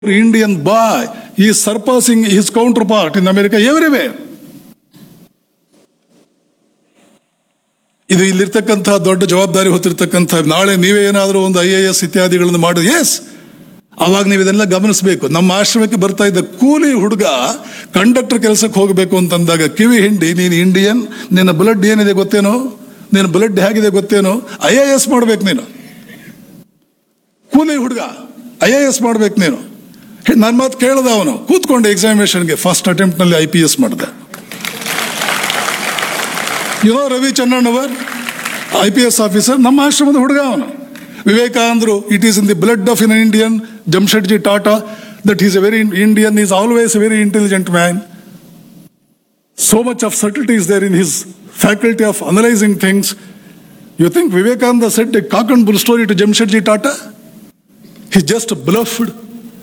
Indian boy, he is surpassing his counterpart in America everywhere. ಇದು ಇಲ್ಲಿರ್ತಕ್ಕಂಥ ದೊಡ್ಡ ಜವಾಬ್ದಾರಿ ಹೊತ್ತಿರ್ತಕ್ಕಂಥ ನಾಳೆ ನೀವೇ ಏನಾದರೂ ಒಂದು ಐ ಎ ಎಸ್ ಇತ್ಯಾದಿಗಳನ್ನು ಮಾಡಿ ಎಸ್ ಅವಾಗ ನೀವು ಇದೆಲ್ಲ ಗಮನಿಸಬೇಕು ನಮ್ಮ ಆಶ್ರಮಕ್ಕೆ ಬರ್ತಾ ಇದ್ದ ಕೂಲಿ ಹುಡುಗ ಕಂಡಕ್ಟರ್ ಕೆಲಸಕ್ಕೆ ಹೋಗಬೇಕು ಅಂತಂದಾಗ ಕಿವಿ ಹಿಂಡಿ ನೀನು ಇಂಡಿಯನ್ ನಿನ್ನ ಬ್ಲಡ್ ಏನಿದೆ ಗೊತ್ತೇನೋ ನಿನ್ನ ಬ್ಲಡ್ ಹೇಗಿದೆ ಗೊತ್ತೇನೋ ಐ ಎ ಎಸ್ ಮಾಡ್ಬೇಕು ನೀನು ಕೂಲಿ ಹುಡುಗ ಐ ಎ ಎಸ್ ಮಾಡ್ಬೇಕು ನೀನು ನನ್ನ ಮಾತು ಕೇಳ್ದ ಅವನು ಕೂತ್ಕೊಂಡು ಎಕ್ಸಾಮಿನೇಷನ್ಗೆ ಫಸ್ಟ್ ಅಟೆಂಪ್ಟ್ನಲ್ಲಿ ಐ ಪಿ ಎಸ್ ಮಾಡಿದೆ you know Ravi Channannavar I P S officer ನಮ್ಮ ಆಶ್ರಮದ ಹುಡುಗ ಅವನು ವಿವೇಕಾನಂದರು it is in the blood of in Indian Jamshedji Tata that is a very Indian is always a very intelligent man so much of subtlety is there in his faculty of analyzing things. You think Vivekananda said a cock and bull story to Jamshedji Tata? He just bluffed.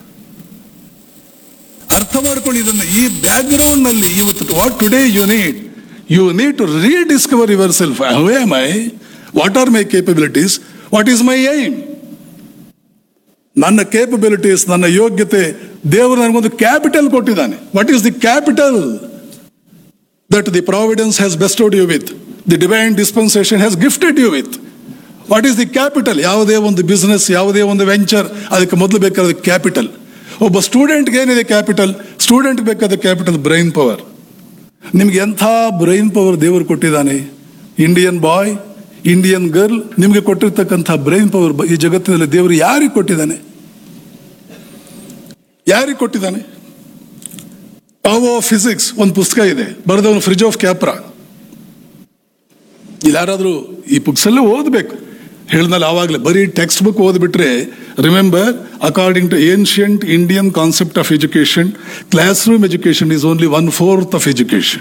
ಅರ್ಥ ಮಾಡ್ಕೊಂಡು ಇದನ್ನು ಈ background ನಲ್ಲಿ ಇವತ್ತು what today you need you need to rediscover yourself who am I what are my capabilities what is my aim ನನ್ನ capabilities ನನ್ನ ಯೋಗ್ಯತೆ ದೇವರು ನನಗೊಂದು ಕ್ಯಾಪಿಟಲ್ ಕೊಟ್ಟಿದ್ದಾನೆ what is the capital that the providence has bestowed you with, the divine dispensation has gifted you with. What is the capital ಯಾವುದೇ ಒಂದು business ಯಾವುದೇ ಒಂದು ವೆಂಚರ್ ಅದಕ್ಕೆ ಮೊದಲು ಬೇಕಾದ ಕ್ಯಾಪಿಟಲ್ ಒಬ್ಬ ಸ್ಟೂಡೆಂಟ್ಗೆ ಏನಿದೆ ಕ್ಯಾಪಿಟಲ್ ಸ್ಟೂಡೆಂಟ್ ಬೇಕಾದ ಕ್ಯಾಪಿಟಲ್ ಬ್ರೈನ್ ಪವರ್ ನಿಮ್ಗೆ ಎಂಥ ಬ್ರೈನ್ ಪವರ್ ದೇವರು ಕೊಟ್ಟಿದ್ದಾನೆ ಇಂಡಿಯನ್ ಬಾಯ್ ಇಂಡಿಯನ್ ಗರ್ಲ್ ನಿಮಗೆ ಕೊಟ್ಟಿರ್ತಕ್ಕಂಥ ಬ್ರೈನ್ ಪವರ್ ಈ ಜಗತ್ತಿನಲ್ಲಿ ದೇವರು ಯಾರಿಗೆ ಕೊಟ್ಟಿದ್ದಾನೆ ಯಾರಿಗೆ ಕೊಟ್ಟಿದ್ದಾನೆ ಪಾವೋ ಫಿಸಿಕ್ಸ್ ಒಂದು ಪುಸ್ತಕ ಇದೆ ಬರೆದವನು ಫ್ರಿಜ್ ಆಫ್ ಕ್ಯಾಪ್ರಾ ಇಲ್ಲಿ ಯಾರಾದರೂ ಈ ಬುಕ್ಸ್ ಎಲ್ಲ ಓದಬೇಕು ಹೇಳಿದ್ಮೇಲೆ ಆವಾಗಲೇ ಬರೀ ಟೆಕ್ಸ್ಟ್ ಬುಕ್ ಓದ್ಬಿಟ್ರೆ remember according to ancient Indian concept of education classroom education is only one fourth of education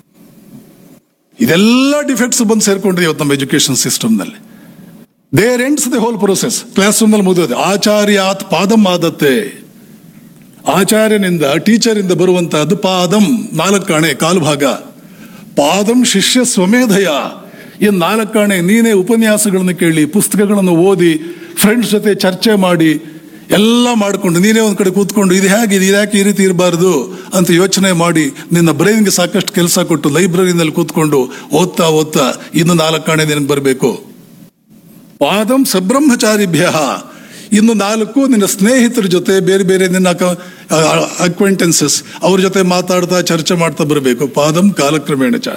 ಇದೆಲ್ಲ ಡಿಫೆಕ್ಟ್ಸ್ ಬಂದು ಸೇರ್ಕೊಂಡಿದೆ ಇವತ್ತು ನಮ್ಮ ಎಜುಕೇಶನ್ ಸಿಸ್ಟಮ್ನಲ್ಲಿ there ends the whole process ಕ್ಲಾಸ್ ರೂಮ್ನಲ್ಲಿ ಮುಗಿದೋದೆ ಆಚಾರ್ಯಾತ್ ಪಾದಂ ಆದತ್ತೆ ಆಚಾರ್ಯನಿಂದ ಟೀಚರಿಂದ ಬರುವಂತಹದ್ದು ಪಾದಂ ನಾಲ್ಕಾಣೆ ಕಾಲು ಭಾಗ ಪಾದಂ ಶಿಷ್ಯ ಸ್ವಮೇಧಯ ಈ ನಾಲ್ಕಾಣೆ ನೀನೇ ಉಪನ್ಯಾಸಗಳನ್ನು ಕೇಳಿ ಪುಸ್ತಕಗಳನ್ನು ಓದಿ ಫ್ರೆಂಡ್ಸ್ ಜೊತೆ ಚರ್ಚೆ ಮಾಡಿ ಎಲ್ಲ ಮಾಡಿಕೊಂಡು ನೀನೇ ಒಂದು ಕಡೆ ಕೂತ್ಕೊಂಡು ಇದು ಹೇಗೆ ಇದು ಯಾಕೆ ಈ ರೀತಿ ಇರಬಾರ್ದು ಅಂತ ಯೋಚನೆ ಮಾಡಿ ನಿನ್ನ ಬ್ರೈನ್ಗೆ ಸಾಕಷ್ಟು ಕೆಲಸ ಕೊಟ್ಟು ಲೈಬ್ರರಿನಲ್ಲಿ ಕೂತ್ಕೊಂಡು ಓದ್ತಾ ಓದ್ತಾ ಇನ್ನು ನಾಲ್ಕಾಣೆ ನಿನಗೆ ಬರಬೇಕು ಪಾದಂ ಸಬ್ರಹ್ಮಚಾರಿಭ್ಯ ಇನ್ನು ನಾಲ್ಕು ನಿನ್ನ ಸ್ನೇಹಿತರ ಜೊತೆ ಬೇರೆ ಬೇರೆ ನಿನ್ನ ಅಕ್ವೆಂಟೆನ್ಸಸ್ ಅವ್ರ ಜೊತೆ ಮಾತಾಡ್ತಾ ಚರ್ಚೆ ಮಾಡ್ತಾ ಬರಬೇಕು ಪಾದಂ ಕಾಲಕ್ರಮೇಣ ಚ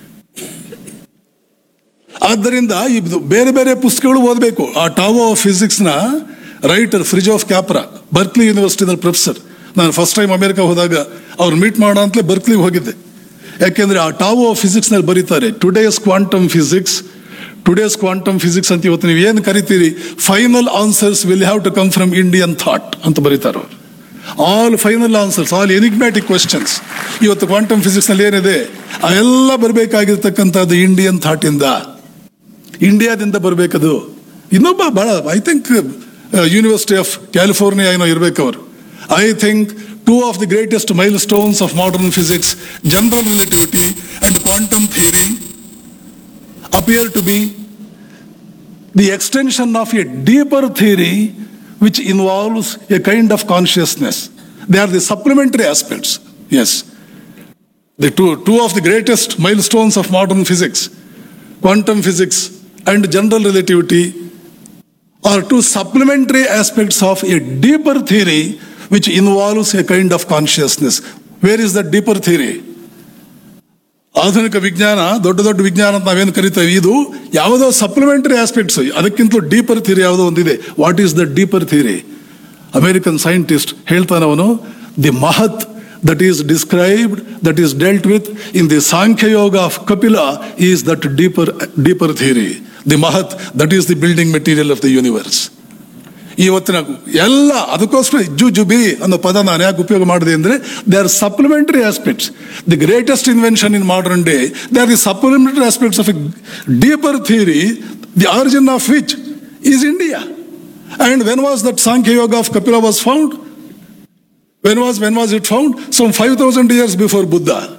ಆದ್ದರಿಂದ ಇದು ಬೇರೆ ಬೇರೆ ಪುಸ್ತಕಗಳು ಓದಬೇಕು ಆ ಟಾವೋ ಆಫ್ ಫಿಸಿಕ್ಸ್ ನ writer Fritjof Capra Berkeley ಯೂನಿವರ್ಸಿಟಿನಲ್ಲಿ ಪ್ರೊಫೆಸರ್ ನಾನು ಫಸ್ಟ್ ಟೈಮ್ ಅಮೆರಿಕ ಹೋದಾಗ ಅವ್ರು ಮೀಟ್ ಮಾಡೋ ಅಂತಲೇ ಬರ್ಕ್ಲಿಗೆ ಹೋಗಿದ್ದೆ ಯಾಕೆಂದ್ರೆ ಆ ಟಾವೋ ಆಫ್ ಫಿಸಿಕ್ಸ್ ನಲ್ಲಿ ಬರೀತಾರೆ today's quantum physics today's quantum physics ಅಂತ ಇವತ್ತು ನೀವು ಏನು ಕರಿತೀರಿ final answers will have to come from Indian thought ಅಂತ ಬರೀತಾರೆ ಅವರು all final answers all enigmatic questions ಇವತ್ತು ಕ್ವಾಂಟಮ್ ಫಿಸಿಕ್ಸ್ ನಲ್ಲಿ ಏನಿದೆ ಅವೆಲ್ಲ ಬರಬೇಕಾಗಿರ್ತಕ್ಕಂಥದ್ದು ಇಂಡಿಯನ್ ಥಾಟ್ ಇಂದ ಇಂಡಿಯಾದಿಂದ ಬರಬೇಕದು ಇನ್ನೊಬ್ಬ ಬಹಳ I think university of California ಏನೋ ಇರಬೇಕು ಅವರು I think two of the greatest milestones of modern physics general relativity and quantum theory appear to be the extension of a deeper theory which involves a kind of consciousness. They are the supplementary aspects. Yes. The two, two of the greatest milestones of modern physics, quantum physics and general relativity, are two supplementary aspects of a deeper theory which involves a kind of consciousness. Where is that deeper theory? ಆಧುನಿಕ ವಿಜ್ಞಾನ ದೊಡ್ಡ ದೊಡ್ಡ ವಿಜ್ಞಾನ ಅಂತ ನಾವೇನು ಕರಿತೇವೆ ಇದು ಯಾವುದೋ ಸಪ್ಲಿಮೆಂಟರಿ ಆಸ್ಪೆಕ್ಟ್ಸ್ ಅದಕ್ಕಿಂತಲೂ ಡೀಪರ್ ಥಿಯರಿ ಯಾವುದೋ ಒಂದಿದೆ what is the deeper theory American scientist ಹೇಳ್ತಾನೆ ಅವನು the mahat that is described that is dealt with in the Sankhyayoga of Kapila is that deeper deeper theory the mahat that is the building material of the universe ಇವತ್ತಿನ ಎಲ್ಲ ಅದಕ್ಕೋಸ್ಕರ ಜು ಜುಬಿ ಅನ್ನೋ ಪದ ನಾನು ಯಾಕೆ ಉಪಯೋಗ ಮಾಡಿದೆ ಅಂದ್ರೆ they are supplementary aspects the greatest invention in modern day they are the supplementary aspects of a deeper theory the origin of which is India and when was that Sankhya Yoga of Kapila was found when was when was it found some five thousand years before Buddha